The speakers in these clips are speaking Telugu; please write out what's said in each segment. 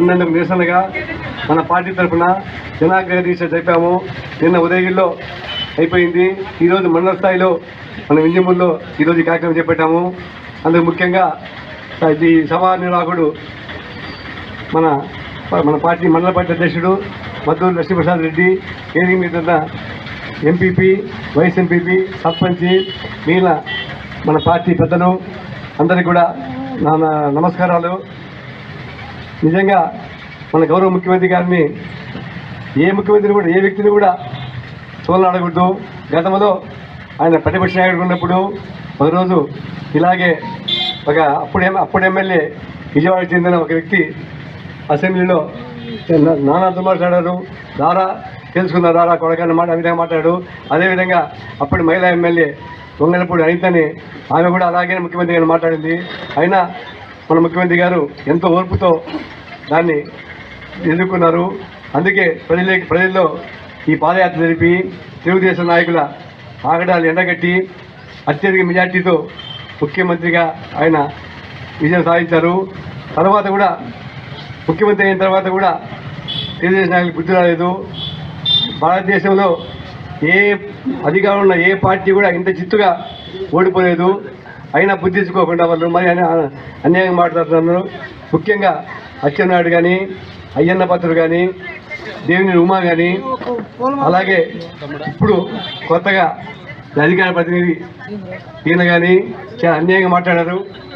అన్నందుకు నిరసనగా మన పార్టీ తరఫున జనాగ్రహ దీక్ష జరిపాము నిన్న ఉదయగిరిలో అయిపోయింది ఈరోజు మండల స్థాయిలో మన వింజమూరులో ఈరోజు ఈ కార్యక్రమం చేపట్టాము అందుకు ముఖ్యంగా ఈ సభా నిర్వాహకుడు మన మన పార్టీ మండల పార్టీ అధ్యక్షుడు మద్దూరు లక్ష్మీప్రసాద్ రెడ్డి వేదిక మీద ఉన్న ఎంపీపీ వైస్ ఎంపీపీ సర్పంచ్ మిగిలిన మన పార్టీ పెద్దలు అందరికీ కూడా నా నా నమస్కారాలు నిజంగా మన గౌరవ ముఖ్యమంత్రి గారిని ఏ ముఖ్యమంత్రి కూడా ఏ వ్యక్తిని కూడా చూడలాడకూడదు గతంలో ఆయన ప్రతిపక్ష నాయకుడు ఉన్నప్పుడు ఒకరోజు ఇలాగే ఒక అప్పుడు ఎం- అప్పుడు ఎమ్మెల్యే విజయవాడకు చెందిన ఒక వ్యక్తి అసెంబ్లీలో నా- నానా మాట్లాడారు దారా తెలుసుకున్నారు దారా కొడకన్న మాట ఆ విధంగా మాట్లాడాడు అదేవిధంగా అప్పుడు మహిళా ఎమ్మెల్యే దొంగలపూడి అనితని ఆమె కూడా అలాగే ముఖ్యమంత్రి గారు మాట్లాడింది అయినా మన ముఖ్యమంత్రి గారు ఎంతో ఓర్పుతో దాన్ని ఎదుర్కొన్నారు అందుకే ప్రజలే ప్రజల్లో ఈ పాదయాత్ర జరిపి తెలుగుదేశం నాయకుల ఆగడాలు ఎండగట్టి అత్యధిక మెజార్టీతో ముఖ్యమంత్రిగా ఆయన విజయం సాధించారు తర్వాత కూడా ముఖ్యమంత్రి అయిన తర్వాత కూడా తెలుగుదేశం నాయకులకు బుద్ధి రాలేదు భారతదేశంలో ఏ అధికారంలో ఉన్న ఏ పార్టీ కూడా ఇంత చిత్తుగా ఓడిపోలేదు అయినా బుద్ధి తెచ్చుకోకుండా వాళ్ళు మరి అన్య- అన్యాయంగా మాట్లాడుతున్నారు ముఖ్యంగా అచ్చెన్నాయుడు కానీ అయ్యన్న పత్రుడు కానీ దేవిని ఉమా కానీ అలాగే ఇప్పుడు కొత్తగా అధికార ప్రతినిధి ఈయన కానీ చాలా అన్యాయంగా మాట్లాడారు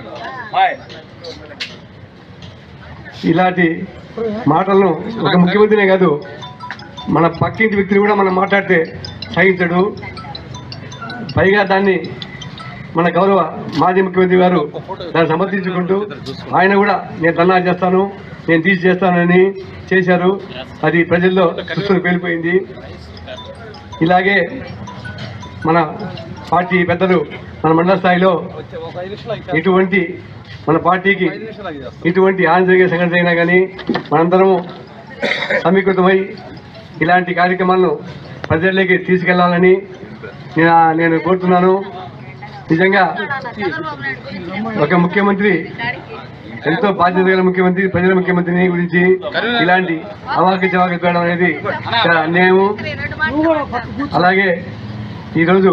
ఇలాంటి మాటలను ఒక ముఖ్యమంత్రినే కాదు మన పక్కింటి వ్యక్తిని కూడా మనం మాట్లాడితే సహించడు పైగా దాన్ని మన గౌరవ మాజీ ముఖ్యమంత్రి గారు దాన్ని సమర్థించుకుంటూ ఆయన కూడా నేను ధర్నా చేస్తాను నేను తీసి చేస్తానని చేశారు అది ప్రజల్లో చూస్తున్న పేలిపోయింది ఇలాగే మన పార్టీ పెద్దలు మన మండల స్థాయిలో ఎటువంటి మన పార్టీకి ఇటువంటి హాని జరిగే సంఘటన అయినా కానీ మనందరము సమీకృతమై ఇలాంటి కార్యక్రమాలను ప్రజల్లోకి తీసుకెళ్లాలని నేను నేను కోరుతున్నాను నిజంగా ఒక ముఖ్యమంత్రి ఎంతో బాధ్యత గల ముఖ్యమంత్రి ప్రజల ముఖ్యమంత్రిని గురించి ఇలాంటి అవాకి చవాకి చూడడం అనేది చాలా అన్యాయము అలాగే ఈరోజు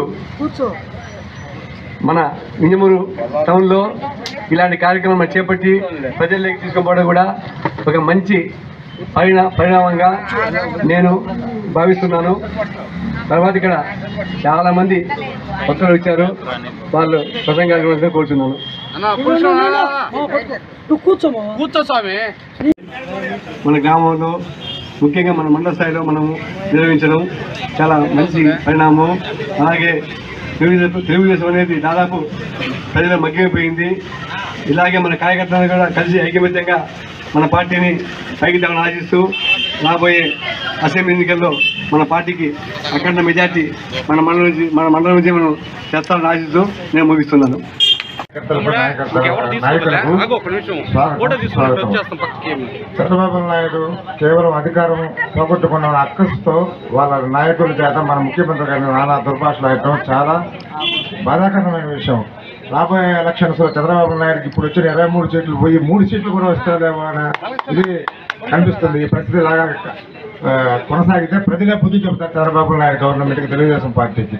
మన వింజమూరు టౌన్లో ఇలాంటి కార్యక్రమం చేపట్టి ప్రజల్లోకి తీసుకుపోవడం కూడా ఒక మంచి పరిణా పరిణామంగా నేను భావిస్తున్నాను తర్వాత ఇక్కడ చాలా మంది భక్తులు వచ్చారు వాళ్ళు ప్రసంగాలు కూడా కోరుతున్నాను కూర్చో స్వామి మన గ్రామంలో ముఖ్యంగా మన మండల స్థాయిలో మనం నిర్వహించడం చాలా మంచి పరిణామం అలాగే తెలుగుదేశం తెలుగుదేశం అనేది దాదాపు ప్రజలు మగ్గిపోయింది ఇలాగే మన కార్యకర్తలను కూడా కలిసి ఐకమత్యంగా మన పార్టీని పైకి తేవాలని ఆశిస్తూ రాబోయే అసెంబ్లీ ఎన్నికల్లో మన పార్టీకి అఖండ మెజార్టీ మన మండలం నుంచి మన మండలం నుంచి మనం చేస్తామని ఆశిస్తూ నేను ముగిస్తున్నాను ఎవరు తీసుకోవట్లే ఆగు ఒక నిమిషం ఫోటో తీసుకుంటే వచ్చేస్తాం పక్కకి చంద్రబాబు నాయుడు కేవలం అధికారం పోగొట్టుకున్న అక్కసుతో వాళ్ళ నాయకుల చేత మన ముఖ్యమంత్రి గారిని నానా దుర్భాషలు ఆడటం చాలా బాధాకరమైన విషయం రాబోయే ఎలక్షన్స్ లో చంద్రబాబు నాయుడుకి ఇప్పుడు వచ్చిన ఇరవై మూడు సీట్లు పోయి మూడు సీట్లు కూడా వస్తాయేమో అనే ఇది కనిపిస్తుంది ఈ పరిస్థితి లాగా ఆ, కొనసాగితే ప్రజలే బుద్ధి చెబుతారు చంద్రబాబు నాయుడు గవర్నమెంట్కి తెలుగుదేశం పార్టీకి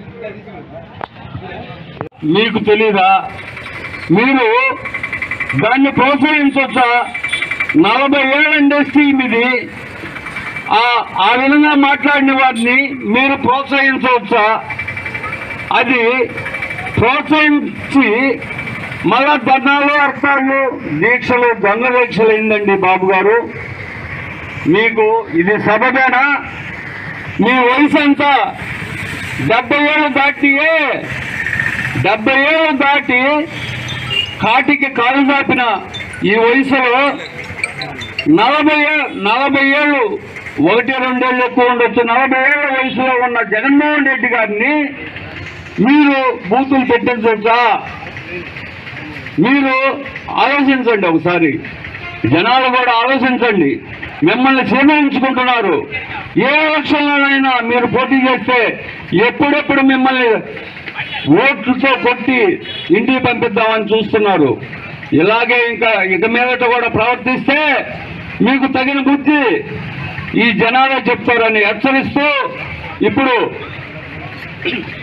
మీకు తెలీదా మీరు దాన్ని ప్రోత్సహించవచ్చా నలభై ఏళ్ళ ఇండస్ట్రీ మీది ఆ ఆ విధంగా మాట్లాడిన వారిని మీరు ప్రోత్సహించవచ్చా అది ప్రోత్సహించి మళ్ళా ధర్నాలు అర్థాలు దీక్షలు దొంగ దీక్షలు అయిందండి బాబు గారు మీకు ఇది సబబేనా మీ వయసు ఎంత డెబ్బై ఏళ్ళు దాటియే డెబ్బై ఏళ్ళు దాటి కాటికి కాలు దాపిన ఈ వయసులో నలభై ఏ- నలభై ఏళ్ళు ఒకటి రెండేళ్ళు ఎక్కువ ఉండొచ్చు నలభై ఏళ్ళ వయసులో ఉన్న జగన్మోహన్ రెడ్డి గారిని మీరు బూతులు పెట్టించవచ్చా మీరు ఆలోచించండి ఒకసారి జనాలు కూడా ఆలోచించండి మిమ్మల్ని సేవించుకుంటున్నారు ఏ ఎలక్షన్లోనైనా మీరు పోటీ చేస్తే ఎప్పుడెప్పుడు మిమ్మల్ని ఓట్లతో కొట్టి ఇంటికి పంపిద్దామని చూస్తున్నారు ఇలాగే ఇంకా ఇక మీదట కూడా ప్రవర్తిస్తే మీకు తగిన బుద్ధి ఈ జనాలే చెప్తారని హెచ్చరిస్తూ ఇప్పుడు